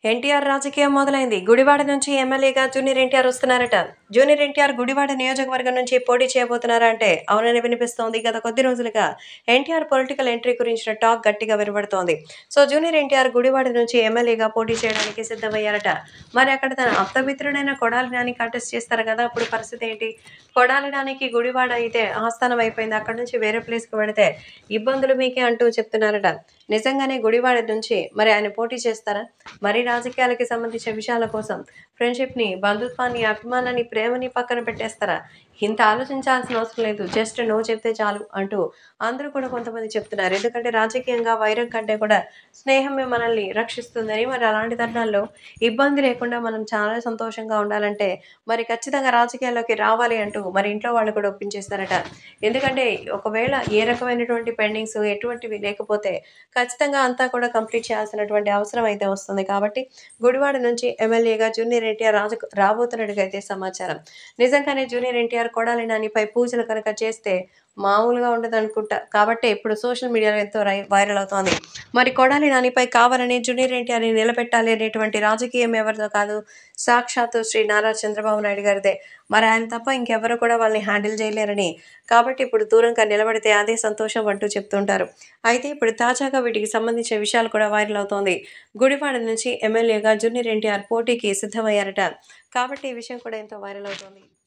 ఎన్టీఆర్ రాజకీయం మొదలైంది గుడివాడ నుంచి ఎమ్మెల్యేగా జూనియర్ ఎన్టీఆర్ వస్తున్నారట జూనియర్ ఎన్టీఆర్ గుడివాడ నియోజకవర్గం నుంచి పోటీ చేయబోతున్నారా అంటే అవునని వినిపిస్తోంది గత కొద్ది రోజులుగా ఎన్టీఆర్ పొలిటికల్ ఎంట్రీ గురించిన టాక్ గట్టిగా వినబడుతోంది సో జూనియర్ ఎన్టీఆర్ గుడివాడ నుంచి ఎమ్మెల్యేగా పోటీ చేయడానికి సిద్ధమయ్యారట మరి అక్కడ తన అప్తమిత్రుడైన కొడాలి నాని కంటెస్ట్ చేస్తారు కదా అప్పుడు పరిస్థితి ఏంటి కొడాలి నానికి గుడివాడ అయితే ఆస్థానం అయిపోయింది అక్కడ నుంచి వేరే ప్లేస్కి వెళితే ఇబ్బందులు మీకే అంటూ చెప్తున్నారట నిజంగానే గుడివాడ నుంచి మరి ఆయన పోటీ చేస్తారా మరి రాజకీయాలకి సంబంధించిన విషయాల కోసం ఫ్రెండ్షిప్ని బంధుత్వాన్ని అభిమానాన్ని ప్రేమని పక్కన పెట్టేస్తారా ఇంత ఆలోచించాల్సిన అవసరం లేదు జస్ట్ నో చెప్తే చాలు అంటూ అందరూ కూడా కొంతమంది చెప్తున్నారు ఎందుకంటే రాజకీయంగా వైరం కంటే కూడా స్నేహమే మనల్ని రక్షిస్తుందని మరి అలాంటి తరుణాల్లో ఇబ్బంది లేకుండా మనం చాలా సంతోషంగా ఉండాలంటే మరి ఖచ్చితంగా రాజకీయాల్లోకి రావాలి అంటూ మరి ఇంట్లో వాళ్ళు కూడా ఒప్పించేస్తారట ఎందుకంటే ఒకవేళ ఏ రకమైనటువంటి పెండింగ్స్ ఎటువంటివి లేకపోతే ఖచ్చితంగా అంతా కూడా కంప్లీట్ చేయాల్సినటువంటి అవసరం అయితే వస్తుంది కాబట్టి గుడివాడ నుంచి ఎమ్మెల్యేగా జూనియర్ ఎన్టీఆర్ రాజు రాబోతున్నట్టుగా అయితే సమాచారం నిజంగానే జూనియర్ ఎన్టీఆర్ కొడాలి నానిపై పూజలు కనుక చేస్తే మామూలుగా ఉండదు అనుకుంటా కాబట్టి ఇప్పుడు సోషల్ మీడియాలో ఎంతో రై- వైరల్ అవుతోంది మరి కొడాలి నానిపై కావాలని జూనియర్ ఎన్టీఆర్ని నిలబెట్టాలి అనేటువంటి రాజకీయం ఎవరిదో కాదు సాక్షాత్తు శ్రీ నారా చంద్రబాబు నాయుడు గారిదే మరి ఆయన తప్ప ఇంకెవరు కూడా వాళ్ళని హ్యాండిల్ చేయలేరని కాబట్టి ఇప్పుడు దూరంగా నిలబడితే అదే సంతోషం అంటూ చెప్తుంటారు అయితే ఇప్పుడు తాజాగా వీటికి సంబంధించిన విషయాలు కూడా వైరల్ అవుతోంది గుడివాడ నుంచి ఎమ్మెల్యేగా జూనియర్ ఎన్టీఆర్ పోటీకి సిద్ధమయ్యారట కాబట్టి ఈ విషయం కూడా ఎంతో వైరల్ అవుతోంది